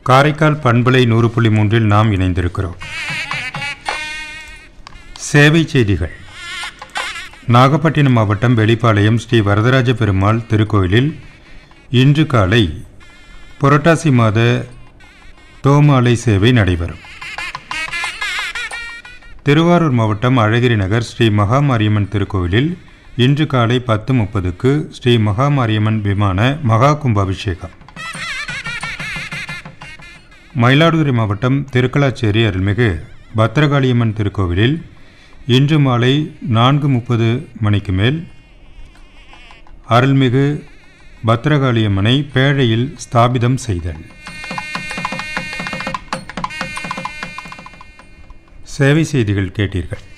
காரைக்கால் பண்பலை நூறு புள்ளி மூன்றில் நாம் இணைந்திருக்கிறோம் சேவை செய்திகள் நாகப்பட்டினம் மாவட்டம் வெளிப்பாளையம் ஸ்ரீ வரதராஜ பெருமாள் திருக்கோயிலில் இன்று காலை புரட்டாசி மாத தோமாலை சேவை நடைபெறும் திருவாரூர் மாவட்டம் அழகிரி நகர் ஸ்ரீ மகாமாரியம்மன் திருக்கோவிலில் இன்று காலை பத்து முப்பதுக்கு ஸ்ரீ மகாமாரியம்மன் விமான மகா கும்பாபிஷேகம் மயிலாடுதுறை மாவட்டம் திருக்கலாச்சேரி அருள்மிகு பத்திரகாளியம்மன் திருக்கோவிலில் இன்று மாலை நான்கு முப்பது மணிக்கு மேல் அருள்மிகு பத்திரகாளியம்மனை பேழையில் ஸ்தாபிதம் செய்தல் சேவை செய்திகள் கேட்டீர்கள்